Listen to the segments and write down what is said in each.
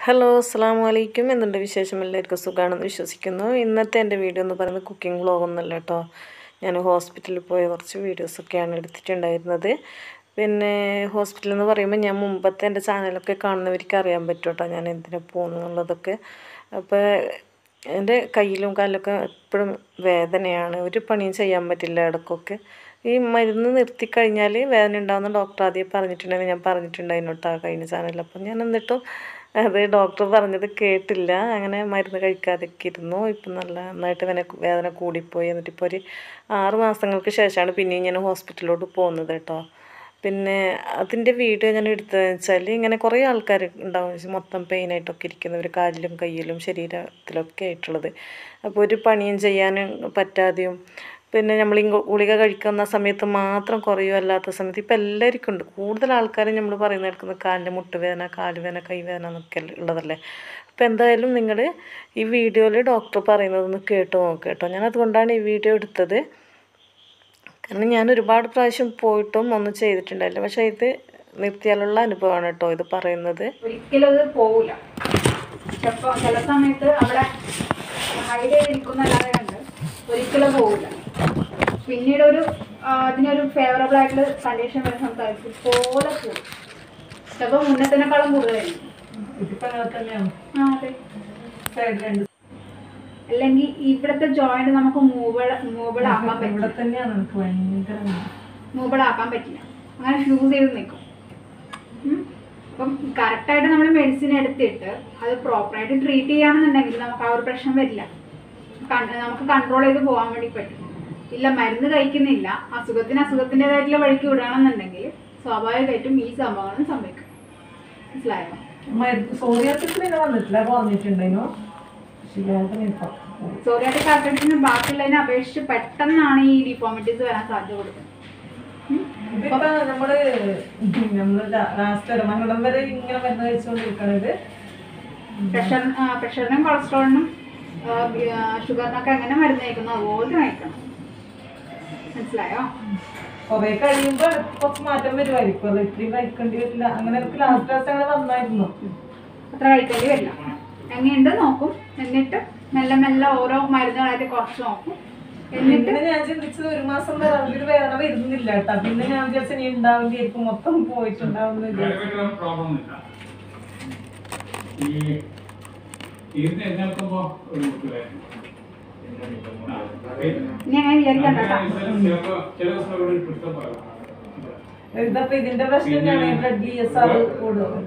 Hello അസ്സാം വലൈക്കും എന്തുണ്ട് വിശേഷം എല്ലാവർക്കും സുഖമാണെന്ന് വിശ്വസിക്കുന്നു ഇന്നത്തെ എൻ്റെ വീഡിയോ എന്ന് പറയുന്നത് കുക്കിംഗ് വ്ളോഗൊന്നുമല്ല കേട്ടോ ഞാൻ ഹോസ്പിറ്റലിൽ പോയ കുറച്ച് വീഡിയോസൊക്കെയാണ് എടുത്തിട്ടുണ്ടായിരുന്നത് പിന്നെ ഹോസ്പിറ്റൽ എന്ന് പറയുമ്പോൾ ഞാൻ മുമ്പത്തെ എൻ്റെ ചാനലൊക്കെ കാണുന്നവർക്ക് അറിയാൻ പറ്റും കേട്ടോ ഞാൻ എന്തിനാ പോകുന്നുള്ളതൊക്കെ അപ്പോൾ എൻ്റെ കയ്യിലും കാലിലൊക്കെ എപ്പോഴും വേദനയാണ് ഒരു പണിയും ചെയ്യാൻ പറ്റില്ല ഇടയ്ക്കൊക്കെ ഈ മരുന്ന് നിർത്തിക്കഴിഞ്ഞാൽ വേദന ഉണ്ടാകുന്ന ഡോക്ടർ ആദ്യം പറഞ്ഞിട്ടുണ്ടെങ്കിൽ ഞാൻ പറഞ്ഞിട്ടുണ്ടായിരുന്നു കേട്ടോ കഴിഞ്ഞ ചാനലിൽ അപ്പം ഞാൻ എന്നിട്ടും അത് ഡോക്ടർ പറഞ്ഞത് കേട്ടില്ല അങ്ങനെ മരുന്ന് കഴിക്കാതൊക്കെ ഇരുന്നു ഇപ്പം നല്ല നന്നായിട്ട് വേദന വേദന കൂടിപ്പോയി എന്നിട്ട് ഇപ്പോൾ ഒരു ആറ് മാസങ്ങൾക്ക് ശേഷമാണ് പിന്നെയും ഞാൻ ഹോസ്പിറ്റലിലോട്ട് പോകുന്നത് കേട്ടോ പിന്നെ അതിൻ്റെ വീഡിയോ ഞാൻ എടുത്തതെന്ന് വെച്ചാൽ ഇങ്ങനെ കുറേ ആൾക്കാർ ഉണ്ടാവും മൊത്തം പെയിനായിട്ടൊക്കെ ഇരിക്കുന്നവർ കാലിലും കയ്യിലും ശരീരത്തിലൊക്കെ ആയിട്ടുള്ളത് അപ്പോൾ ഒരു പണിയും ചെയ്യാൻ പറ്റാതെയും പിന്നെ നമ്മൾ ഈ ഗുളിക കഴിക്കുന്ന സമയത്ത് മാത്രം കുറയും അല്ലാത്ത സമയത്ത് ഇപ്പം എല്ലാവർക്കും ഉണ്ട് കൂടുതൽ ആൾക്കാരും നമ്മൾ പറയുന്ന കേൾക്കുന്നത് കാലിൻ്റെ മുട്ടുവേദന കാലുവേദന കൈവേദന എന്നൊക്കെ ഉള്ളതല്ലേ അപ്പോൾ എന്തായാലും നിങ്ങൾ ഈ വീഡിയോയിൽ ഡോക്ടർ പറയുന്നതൊന്ന് കേട്ട് നോക്കുക കേട്ടോ ഞാൻ അതുകൊണ്ടാണ് ഈ വീഡിയോ എടുത്തത് കാരണം ഞാൻ ഒരുപാട് പ്രാവശ്യം പോയിട്ടും ഒന്നും ചെയ്തിട്ടുണ്ടായില്ല പക്ഷേ ഇത് നിർത്തിയാലുള്ള അനുഭവമാണ് കേട്ടോ ഇത് പറയുന്നത് ഒരിക്കലും അത് പോവില്ല ചിലപ്പോൾ ചില സമയത്ത് അവിടെ ഹൈഡ് ചെയ്തിരിക്കുന്നല്ലാതെ കണ്ട് ഒരിക്കലും പോവില്ല പിന്നീട് ഒരു ആ, അതിനൊരു ഫേവറബിൾ ആയിട്ടുള്ള കണ്ടീഷൻ വരുന്ന സംസാരിക്കും പോലെ പോകും ചിലപ്പോൾ മുന്നത്തിനേക്കാളും കൂടുതലായിരിക്കും ഇതിപ്പോ അങ്ങനെ തന്നെയാണ് ആ അതെ സൈഡ് രണ്ട് അല്ലെങ്കിൽ ഇവിടുത്തെ ജോയിന്റ് നമുക്ക് മൂവൾ മൂവൾ ആക്കാൻ ഇവിടെ പറ്റില്ല തന്നെയാണ് എനിക്ക് ഭയങ്കര മൂവൾ ആക്കാൻ പറ്റില്ല അങ്ങനെ ഫ്യൂസ് ചെയ്ത് നിൽക്കും ഉം. അപ്പം കറക്റ്റായിട്ട് നമ്മൾ മെഡിസിൻ എടുത്തിട്ട് അത് പ്രോപ്പറായിട്ട് ട്രീറ്റ് ചെയ്യുകയാണെന്നുണ്ടെങ്കിൽ നമുക്ക് ആ ഒരു പ്രശ്നം വരില്ല കൺ- നമുക്ക് കൺട്രോൾ ചെയ്ത് പോകാൻ വേണ്ടി പറ്റും ഇല്ല മരുന്ന് കഴിക്കുന്നില്ല അസുഖത്തിന് അസുഖത്തിൻ്റെതായിട്ടുള്ള വഴിക്ക് വിടുകയാണെന്നുണ്ടെങ്കിൽ സ്വാഭാവികമായിട്ടും ഈ സംഭവങ്ങളും സംഭവിക്കും മനസ്സിലായോ സോറിയാസിസ് പിന്നെ വന്നിട്ടില്ല കുറഞ്ഞിട്ടുണ്ടായിരുന്നു ശരിയായിട്ട് ഇപ്പം സോറിയാറ്റിക് ആർത്തൈറ്റിസിന് ബാക്കിയുള്ളതിനെ അപേക്ഷിച്ച് പെട്ടെന്നാണ് ഈ ഡിഫോമിറ്റീസ് വരാൻ സാധ്യത കൊടുക്കുന്നത് ഉം. ഇതിപ്പോ നമ്മള് നമ്മള് ലാസ്റ്റ് വരെ മംഗളം വരെ ഇങ്ങനെ മരുന്ന് കഴിച്ചുകൊണ്ടിരിക്കണത് പ്രഷർ ആ, പ്രഷറിനും കൊളസ്ട്രോളിനും ആ, ബി- ആ, ഷുഗറിനൊക്കെ എങ്ങനെ മരുന്ന് കഴിക്കുന്നു അതുപോലെ കഴിക്കണം മനസ്സിലായോ കുറെ കഴിയുമ്പോ കുറച്ച് മാറ്റം വരുമായിരിക്കും അത് ഇത്രയും കഴിക്കേണ്ടി വരില്ല അങ്ങനെ എനിക്ക് ലാസ്റ്റ് ലാസ്റ്റ് അങ്ങനെ വന്നായിരുന്നു അത്ര കഴിക്കേണ്ടി വരില്ല എങ്ങനെയുണ്ട് നോക്കും എന്നിട്ട് മെല്ലെ മെല്ലെ ഓരോ മരുന്നുകളായിട്ട് കുറച്ച് നോക്കും എന്നിട്ട് പിന്നെ ഞാൻ ചിന്തിച്ചത് ഒരു മാസം വരെ അതിൽ വേറെ വരുന്നില്ല കേട്ടാ പിന്നെ ഞാൻ വിചാരിച്ചു ഇനി ഉണ്ടാവില്ലായിരിക്കും മൊത്തം പോയിട്ടുണ്ടാവും എന്ന് വിചാരിച്ചു വേറെ പ്രോബ്ലം ഇല്ല ഈ ഇരുന്ന് എഴുന്നേൽക്കുമ്പോ ഒരു മുട്ടുവേദന ആ, പിന്നെ ഇനി അങ്ങനെ വിചാരിക്കണ്ട കേട്ടോ ചിലപ്പോ ചില ദിവസം ഇവിടെ ഒരു പിടുത്തം പറയാം ഇതപ്പോ ഇതിന്റെ പ്രശ്നം ഞാൻ ബ്ലഡ് ഡി എസ് ആർ കൂടും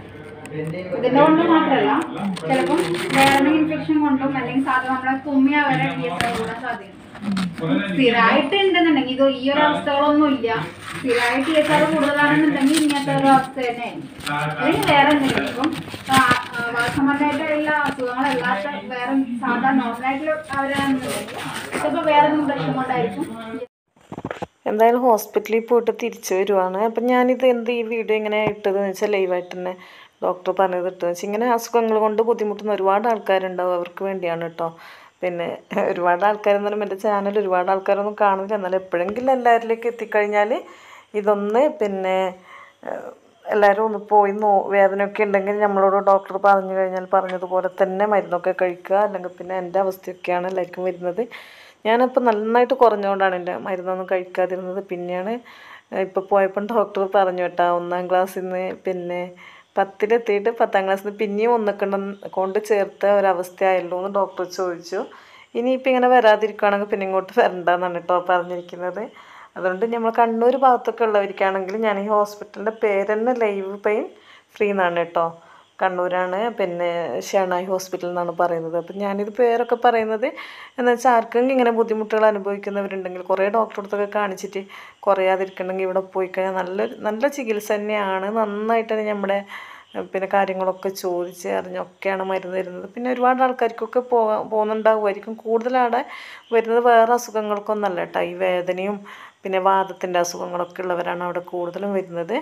ഇതിന്റെ കൊണ്ട് മാത്രമല്ല ചിലപ്പം വേറെ ഇൻഫെക്ഷൻ കൊണ്ടും അല്ലെങ്കിൽ സാധാരണ നമ്മളെ തുമ്മിയ വരെ ഡി എസ് കൂടാൻ സാധ്യത സ്ഥിരമായിട്ട് ഉണ്ടെന്നുണ്ടെങ്കിൽ ഇത് ഈ ഒരു അവസ്ഥകളൊന്നും ഇല്ല സ്ഥിരമായിട്ട് ഡി എസ് ആർ കൂടുതലാണെന്നുണ്ടെങ്കിൽ ഇങ്ങനത്തെ ഒരു അവസ്ഥ തന്നെ അല്ലെങ്കിൽ വേറെ എന്തെങ്കിലും ഇപ്പം വാസമല്ലായിട്ടുള്ള അസുഖങ്ങളല്ലാത്ത വേറെ സാധാരണ നോർമലായിട്ടുള്ള അവരാണെന്നുണ്ടെങ്കിൽ ചിലപ്പോൾ വേറെ എന്തെങ്കിലും പ്രശ്നം കൊണ്ടായിരിക്കും എന്തായാലും ഹോസ്പിറ്റലിൽ പോയിട്ട് തിരിച്ചു വരുവാണ് അപ്പം ഞാനിത് എന്ത് ഈ വീഡിയോ ഇങ്ങനെ ഇട്ടതെന്ന് വെച്ചാൽ ലൈവായിട്ട് തന്നെ ഡോക്ടർ പറഞ്ഞത് ഇട്ടതെന്ന് വെച്ചാൽ ഇങ്ങനെ അസുഖങ്ങൾ കൊണ്ട് ബുദ്ധിമുട്ടുന്ന ഒരുപാട് ആൾക്കാരുണ്ടാവും അവർക്ക് വേണ്ടിയാണ് കേട്ടോ പിന്നെ ഒരുപാട് ആൾക്കാരെന്ന് പറയുമ്പോൾ എൻ്റെ ചാനൽ ഒരുപാട് ആൾക്കാരൊന്നും കാണില്ല എന്നാലും എപ്പോഴെങ്കിലും എല്ലാവരിലേക്ക് എത്തിക്കഴിഞ്ഞാൽ ഇതൊന്ന് പിന്നെ ഏഹ്, എല്ലാവരും ഒന്ന് പോയി നോ വേദനയൊക്കെ ഉണ്ടെങ്കിൽ നമ്മളോട് ഡോക്ടർ പറഞ്ഞു കഴിഞ്ഞാൽ പറഞ്ഞതുപോലെ തന്നെ മരുന്നൊക്കെ കഴിക്കുക അല്ലെങ്കിൽ പിന്നെ എൻ്റെ അവസ്ഥയൊക്കെയാണ് എല്ലാവർക്കും വരുന്നത് ഞാനപ്പോൾ നന്നായിട്ട് കുറഞ്ഞുകൊണ്ടാണ് എൻ്റെ മരുന്നൊന്നും കഴിക്കാതിരുന്നത് പിന്നെയാണ് ഇപ്പോൾ പോയപ്പം ഡോക്ടർ പറഞ്ഞു കേട്ടോ ഒന്നാം ക്ലാസ്സിൽ നിന്ന് പിന്നെ പത്തിലെത്തിയിട്ട് പത്താം ക്ലാസ്സിൽ നിന്ന് പിന്നെയും ഒന്നൊക്കെ കൊണ്ട് ചേർത്ത ഒരവസ്ഥയായല്ലോ എന്ന് ഡോക്ടർ ചോദിച്ചു ഇനിയിപ്പോൾ ഇങ്ങനെ വരാതിരിക്കുകയാണെങ്കിൽ പിന്നെ ഇങ്ങോട്ട് വരണ്ടെന്നാണ് കേട്ടോ പറഞ്ഞിരിക്കുന്നത് അതുകൊണ്ട് നമ്മൾ കണ്ണൂർ ഭാഗത്തൊക്കെ ഉള്ളവർക്കാണെങ്കിൽ ഞാൻ ഈ ഹോസ്പിറ്റലിൻ്റെ പേര് തന്നെ ലൈവ് പെയിൻ ഫ്രീ എന്നാണ് കേട്ടോ കണ്ണൂരാണ് പിന്നെ ഷെണായി ഹോസ്പിറ്റൽ എന്നാണ് പറയുന്നത് അപ്പം ഞാനിത് പേരൊക്കെ പറയുന്നത് എന്ന് വെച്ചാൽ ആർക്കെങ്കിലും ഇങ്ങനെ ബുദ്ധിമുട്ടുകൾ അനുഭവിക്കുന്നവരുണ്ടെങ്കിൽ കുറേ ഡോക്ടറെ അടുത്തൊക്കെ കാണിച്ചിട്ട് കുറയാതിരിക്കണമെങ്കിൽ ഇവിടെ പോയി കഴിഞ്ഞാൽ നല്ല നല്ല ചികിത്സ തന്നെയാണ് നന്നായിട്ട് തന്നെ നമ്മുടെ ഏഹ്, പിന്നെ കാര്യങ്ങളൊക്കെ ചോദിച്ച് അറിഞ്ഞൊക്കെയാണ് മരുന്ന് തരുന്നത് പിന്നെ ഒരുപാട് ആൾക്കാർക്കൊക്കെ പോകാൻ പോകുന്നുണ്ടാവുമായിരിക്കും കൂടുതലാടെ വരുന്നത് വേറെ അസുഖങ്ങൾക്കൊന്നല്ല കേട്ടോ ഈ വേദനയും പിന്നെ വാദത്തിൻ്റെ അസുഖങ്ങളൊക്കെ ഉള്ളവരാണ് അവിടെ കൂടുതലും വരുന്നത്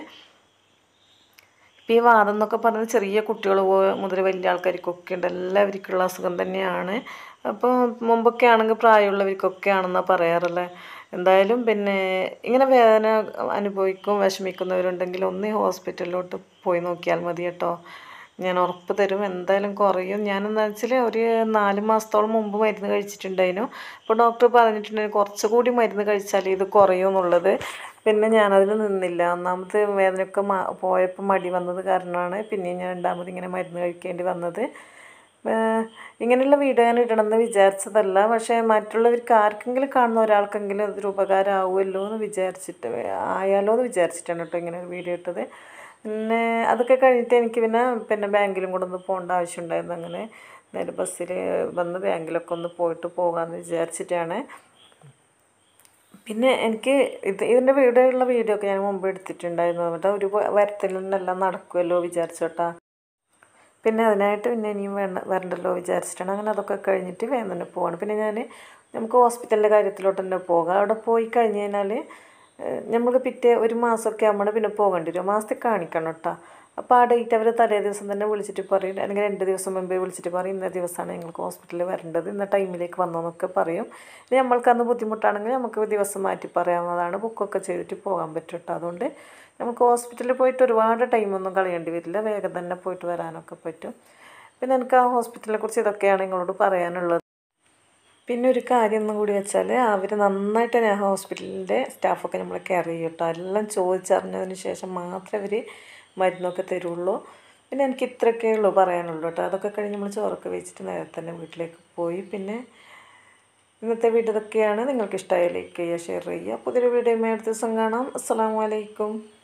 ഇപ്പം ഈ വാദം എന്നൊക്കെ പറഞ്ഞാൽ ചെറിയ കുട്ടികൾ മുതൽ വലിയ ആൾക്കാർക്കൊക്കെ ഉണ്ട് എല്ലാവർക്കുള്ള അസുഖം തന്നെയാണ് അപ്പോൾ മുമ്പൊക്കെ ആണെങ്കിൽ പ്രായമുള്ളവർക്കൊക്കെ ആണെന്നാണ് പറയാറുള്ളത് എന്തായാലും പിന്നെ ഇങ്ങനെ വേദന അനുഭവിക്കും വിഷമിക്കുന്നവരുണ്ടെങ്കിൽ ഒന്ന് ഈ ഹോസ്പിറ്റലിലോട്ട് പോയി നോക്കിയാൽ മതി കേട്ടോ ഞാൻ ഉറപ്പ് തരും എന്തായാലും കുറയും ഞാനെന്താ വെച്ചാൽ ഒരു നാല് മാസത്തോളം മുമ്പ് മരുന്ന് കഴിച്ചിട്ടുണ്ടായിരുന്നു അപ്പോൾ ഡോക്ടർ പറഞ്ഞിട്ടുണ്ടായിരുന്നു കുറച്ചുകൂടി മരുന്ന് കഴിച്ചാൽ ഇത് കുറയും എന്നുള്ളത് പിന്നെ ഞാനതിൽ നിന്നില്ല ഒന്നാമത് വേദനയൊക്കെ മാ പോയപ്പോൾ മടി വന്നത് കാരണമാണ് പിന്നെയും ഞാൻ രണ്ടാമത് ഇങ്ങനെ മരുന്ന് കഴിക്കേണ്ടി വന്നത് ഏഹ് ഇങ്ങനെയുള്ള വീഡിയോ ഞാൻ ഇടണമെന്ന് വിചാരിച്ചതല്ല പക്ഷേ മറ്റുള്ളവർക്ക് ആർക്കെങ്കിലും കാണുന്ന ഒരാൾക്കെങ്കിലും അതൊരു ഉപകാരമാവുമല്ലോ എന്ന് വിചാരിച്ചിട്ട് ആയാലോ എന്ന് വിചാരിച്ചിട്ടാണ് കേട്ടോ ഇങ്ങനെ ഒരു വീഡിയോ ഇട്ടത് പിന്നെ അതൊക്കെ കഴിഞ്ഞിട്ട് എനിക്ക് പിന്നെ പിന്നെ ബാങ്കിലും കൂടെ ഒന്ന് പോകേണ്ട ആവശ്യമുണ്ടായിരുന്നു അങ്ങനെ നേരെ ബസ്സിൽ വന്ന് ബാങ്കിലൊക്കെ ഒന്ന് പോയിട്ട് പോകാമെന്ന് വിചാരിച്ചിട്ടാണ് പിന്നെ എനിക്ക് ഇത് ഇതിൻ്റെ വീഡിയോയുള്ള വീഡിയോ ഒക്കെ ഞാൻ മുമ്പ് എടുത്തിട്ടുണ്ടായിരുന്നു എന്നിട്ട് ഒരു വരത്തിലെല്ലാം നടക്കുമല്ലോ വിചാരിച്ചോട്ടാ പിന്നെ അതിനായിട്ട് പിന്നെ ഇനിയും വേണ്ട വരണ്ടല്ലോ വിചാരിച്ചിട്ടാണ് അങ്ങനെ അതൊക്കെ കഴിഞ്ഞിട്ട് വേഗം തന്നെ പോവാണ് പിന്നെ ഞാൻ നമുക്ക് ഹോസ്പിറ്റലിൻ്റെ കാര്യത്തിലോട്ട് തന്നെ പോകാം അവിടെ പോയി കഴിഞ്ഞ് കഴിഞ്ഞാൽ നമുക്ക് പിറ്റേ ഒരു മാസമൊക്കെ ആകുമ്പോൾ പിന്നെ പോകേണ്ടി വരും മാസത്തിൽ കാണിക്കണം കേട്ടോ അപ്പോൾ ആ ഡേറ്റ് അവർ തലേ ദിവസം തന്നെ വിളിച്ചിട്ട് പറയും അല്ലെങ്കിൽ രണ്ട് ദിവസം മുമ്പേ വിളിച്ചിട്ട് പറയും ഇന്ന ദിവസമാണ് ഞങ്ങൾക്ക് ഹോസ്പിറ്റലിൽ വരേണ്ടത് ഇന്ന ടൈമിലേക്ക് വന്നോന്നൊക്കെ പറയും ഇനി നമ്മൾക്ക് അന്ന് ബുദ്ധിമുട്ടാണെങ്കിൽ നമുക്ക് ദിവസം മാറ്റി പറയാവുന്നതാണ് ബുക്കൊക്കെ ചെയ്തിട്ട് പോകാൻ പറ്റും കേട്ടോ അതുകൊണ്ട് നമുക്ക് ഹോസ്പിറ്റലിൽ പോയിട്ട് ഒരുപാട് ടൈമൊന്നും കളയേണ്ടി വരില്ല വേഗം തന്നെ പോയിട്ട് വരാനൊക്കെ പറ്റും പിന്നെ എനിക്ക് ആ ഹോസ്പിറ്റലിനെ കുറിച്ച് ഇതൊക്കെയാണ് നിങ്ങളോട് പറയാനുള്ളത് പിന്നെ ഒരു കാര്യം ഒന്നും കൂടി വെച്ചാൽ അവർ നന്നായിട്ട് തന്നെ ആ ഹോസ്പിറ്റലിൻ്റെ സ്റ്റാഫൊക്കെ നമ്മളെ കെയർ ചെയ്യും കേട്ടോ എല്ലാം ചോദിച്ചറിഞ്ഞതിന് ശേഷം മാത്രമേ അവർ മരുന്നൊക്കെ തരുള്ളൂ പിന്നെ എനിക്ക് ഇത്രയൊക്കെ ഉള്ളൂ പറയാനുള്ളൂ കേട്ടോ അതൊക്കെ കഴിഞ്ഞ് നമ്മൾ ചോറൊക്കെ വെച്ചിട്ട് നേരെ തന്നെ വീട്ടിലേക്ക് പോയി പിന്നെ ഇന്നത്തെ വീഡിയോ ഇതൊക്കെയാണ് നിങ്ങൾക്ക് ഇഷ്ടമായ ലൈക്ക് ചെയ്യുക ഷെയർ ചെയ്യുക പുതിയൊരു വീഡിയോ അടുത്ത ദിവസം കാണാം അസ്സാം വലൈക്കും